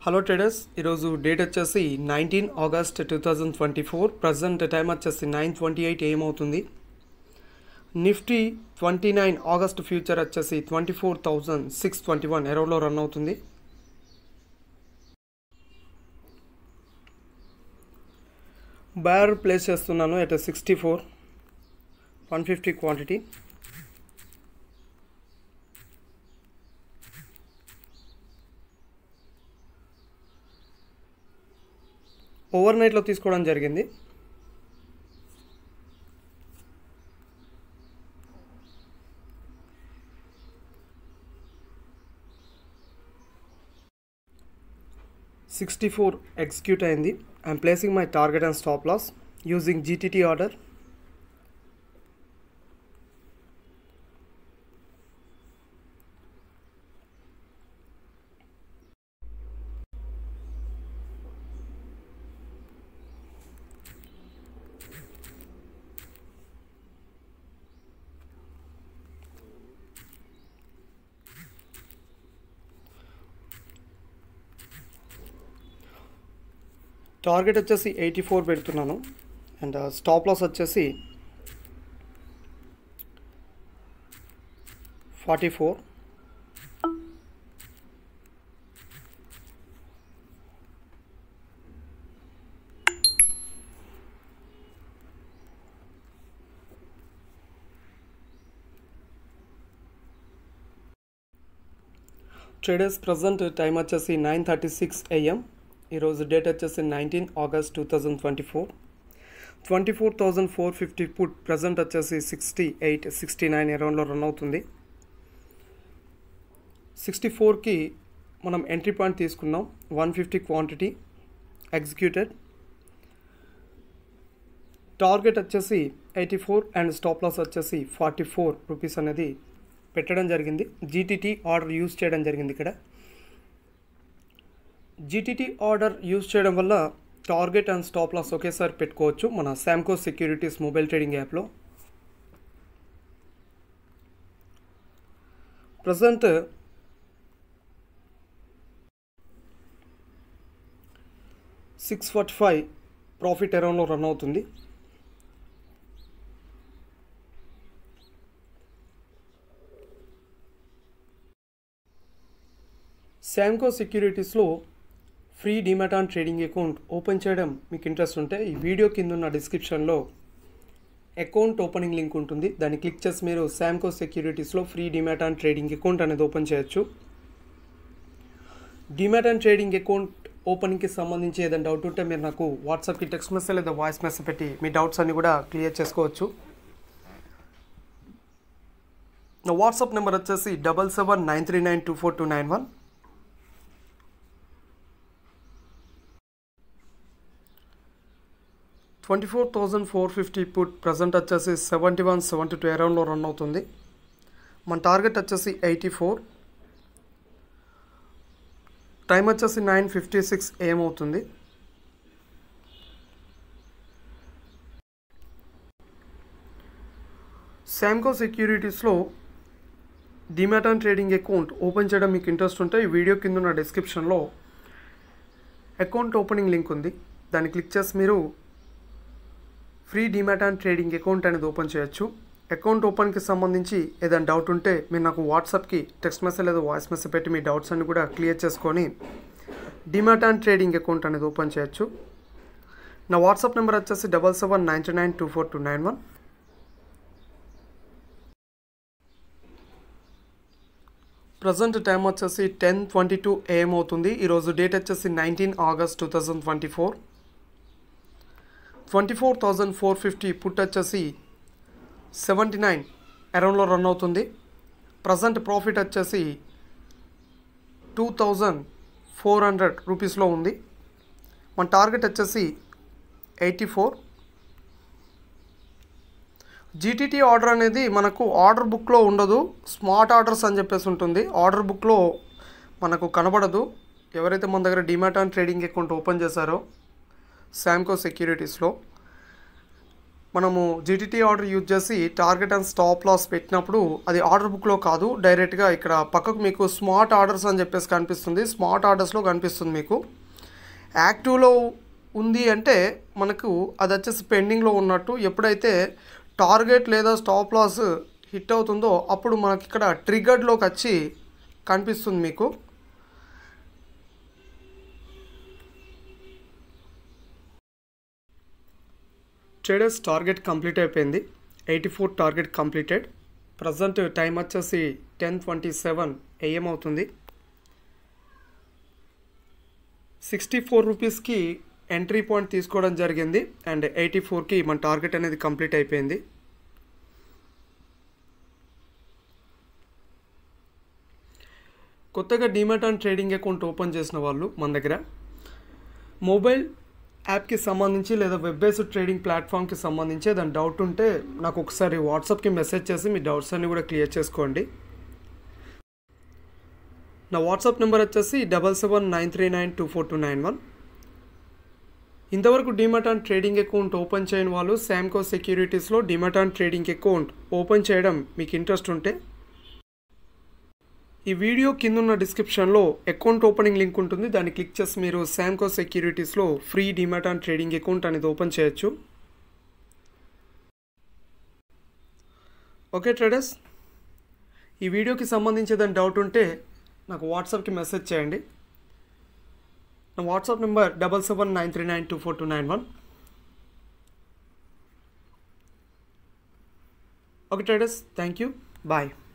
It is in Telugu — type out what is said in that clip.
హలో ట్రేడర్స్ ఈరోజు డేట్ వచ్చేసి nineteen August two thousand twenty four present time వచ్చేసి నైన్ ట్వంటీ ఎయిట్ ఏమవుతుంది Nifty twenty nine August future వచ్చేసి twenty four thousand six twenty one ఎరోలో రన్ అవుతుంది బయర్ ప్లేస్ చేస్తున్నాను at sixty four one fifty quantity over నైట్లో తీసుకోవడం జరిగింది సిక్స్టీ ఫోర్ ఎగ్జిక్యూట్ అయింది I'm placing my target and stop loss using GTT order target వచ్చేసి ఎయిటీ ఫోర్ పెడుతున్నాను అండ్ స్టాప్ లాస్ వచ్చేసి forty four traders present time వచ్చేసి నైన్ థర్టీ సిక్స్ ఏఎం ఈరోజు డేట్ వచ్చేసి nineteen August two thousand twenty four twenty four thousand four fifty put present వచ్చేసి సిక్స్టీ ఎయిట్ సిక్స్టీ నైన్ అరౌండ్లో రన్ అవుతుంది సిక్స్టీ ఫోర్కి మనం ఎంట్రీ పాయింట్ తీసుకున్నాం one fifty quantity executed target వచ్చేసి eighty four and stop loss వచ్చేసి ఫార్టీ ఫోర్ రూపీస్ అనేది పెట్టడం జరిగింది జీటీటీ ఆర్డర్ యూజ్ చేయడం జరిగింది ఇక్కడ జీటీటీ ఆర్డర్ యూజ్ చేయడం వల్ల టార్గెట్ అండ్ స్టాప్ లాస్ ఒకేసారి పెట్టుకోవచ్చు మన శాంకో సెక్యూరిటీస్ మొబైల్ ట్రేడింగ్ యాప్లో present six forty five profit అరౌండ్లో రన్ అవుతుంది శాంకో సెక్యూరిటీస్లో free demat on trading account open చేయడం మీకు ఇంట్రెస్ట్ ఉంటే ఈ వీడియో కింద ఉన్న డిస్క్రిప్షన్లో అకౌంట్ ఓపెనింగ్ లింక్ ఉంటుంది దాన్ని క్లిక్ చేసి మీరు శాంకో సెక్యూరిటీస్లో free demat on trading account అనేది ఓపెన్ చేయొచ్చు డిమాట్ ఆన్ ట్రేడింగ్ అకౌంట్ ఓపెనింగ్కి సంబంధించి ఏదైనా డౌట్ ఉంటే మీరు నాకు వాట్సాప్కి టెక్స్ట్ మెసేజ్ లేదా వాయిస్ మెసేజ్ పెట్టి మీ డౌట్స్ అన్ని కూడా క్లియర్ చేసుకోవచ్చు నా వాట్సాప్ నెంబర్ వచ్చేసి double seven nine three nine two four two nine one twenty four thousand four fifty put present వచ్చేసి సెవెంటీ వన్ సెవెంటీ టూ అరౌండ్లో రన్ అవుతుంది మన టార్గెట్ వచ్చేసి ఎయిటీ ఫోర్ టైం వచ్చేసి నైన్ ఫిఫ్టీ సిక్స్ ఏమవుతుంది శాంకో సెక్యూరిటీస్లో demat and trading account open చేయడం మీకు ఇంట్రెస్ట్ ఉంటే ఈ వీడియో కింద ఉన్న డిస్క్రిప్షన్లో అకౌంట్ ఓపెనింగ్ లింక్ ఉంది దాన్ని క్లిక్ చేసి మీరు free demat and trading account అనేది ఓపెన్ చేయొచ్చు అకౌంట్ ఓపెన్కి సంబంధించి ఏదైనా డౌట్ ఉంటే మీరు నాకు వాట్సాప్కి టెక్స్ట్ మెసేజ్ లేదా వాయిస్ మెసేజ్ పెట్టి మీ డౌట్స్ అన్ని కూడా క్లియర్ చేసుకొని డిమాట్ అండ్ ట్రేడింగ్ అకౌంట్ అనేది ఓపెన్ చేయొచ్చు నా వాట్సాప్ నెంబర్ వచ్చేసి double seven ninety nine two four two nine one present time వచ్చేసి టెన్ ట్వంటీ టూ ఏఎం అవుతుంది ఈరోజు డేట్ వచ్చేసి nineteen August two thousand twenty four twenty four thousand four fifty put వచ్చేసి సెవెంటీ నైన్ అరౌండ్లో రన్ అవుతుంది ప్రజెంట్ ప్రాఫిట్ వచ్చేసి టూ థౌజండ్ ఫోర్ హండ్రెడ్ రూపీస్లో ఉంది మన టార్గెట్ వచ్చేసి ఎయిటీ ఫోర్ జీటీటీ ఆర్డర్ అనేది మనకు ఆర్డర్ బుక్లో ఉండదు స్మార్ట్ ఆర్డర్స్ అని చెప్పేసి ఉంటుంది ఆర్డర్ బుక్లో మనకు కనబడదు ఎవరైతే మన దగ్గర demat on trading account open చేశారో శాంకో సెక్యూరిటీస్లో మనము జీటీటీ ఆర్డర్ యూజ్ చేసి టార్గెట్ అండ్ స్టాప్ లాస్ పెట్టినప్పుడు అది ఆర్డర్ బుక్లో కాదు డైరెక్ట్గా ఇక్కడ పక్కకు మీకు స్మార్ట్ ఆర్డర్స్ అని చెప్పేసి కనిపిస్తుంది స్మార్ట్ ఆర్డర్స్లో కనిపిస్తుంది మీకు యాక్టివ్లో ఉంది అంటే మనకు అది వచ్చేసి పెండింగ్లో ఉన్నట్టు ఎప్పుడైతే టార్గెట్ లేదా స్టాప్ లాస్ హిట్ అవుతుందో అప్పుడు మనకి ఇక్కడ ట్రిగర్డ్లోకి వచ్చి కనిపిస్తుంది మీకు ట్రేడర్స్ టార్గెట్ కంప్లీట్ అయిపోయింది eighty four target completed present time వచ్చేసి టెన్ ట్వంటీ సెవెన్ ఏఎం అవుతుంది సిక్స్టీ ఫోర్ రూపీస్కి ఎంట్రీ పాయింట్ తీసుకోవడం జరిగింది అండ్ ఎయిటీ ఫోర్కి మన టార్గెట్ అనేది కంప్లీట్ అయిపోయింది కొత్తగా demat and trading account open చేసిన వాళ్ళు మన దగ్గర మొబైల్ యాప్కి సంబంధించి లేదా వెబ్ బేస్డ్ ట్రేడింగ్ ప్లాట్ఫామ్కి సంబంధించి ఏదైనా డౌట్ ఉంటే నాకు ఒకసారి వాట్సాప్కి మెసేజ్ చేసి మీ డౌట్స్ అన్ని కూడా క్లియర్ చేసుకోండి నా వాట్సాప్ నెంబర్ వచ్చేసి double seven nine three nine two four two nine one ఇంతవరకు demat and trading account open చేయని వాళ్ళు శామ్కో సెక్యూరిటీస్లో demat and trading account open చేయడం మీకు ఇంట్రెస్ట్ ఉంటే ఈ వీడియో కింద ఉన్న డిస్క్రిప్షన్లో అకౌంట్ ఓపెనింగ్ లింక్ ఉంటుంది దాన్ని క్లిక్ చేసి మీరు శామ్కో సెక్యూరిటీస్లో free demat and trading account అనేది ఓపెన్ చేయొచ్చు ఓకే ట్రేడర్స్ ఈ వీడియోకి సంబంధించి ఏదైనా డౌట్ ఉంటే నాకు వాట్సాప్కి మెసేజ్ చేయండి నా WhatsApp number double seven nine three nine two four two nine one okay traders thank you bye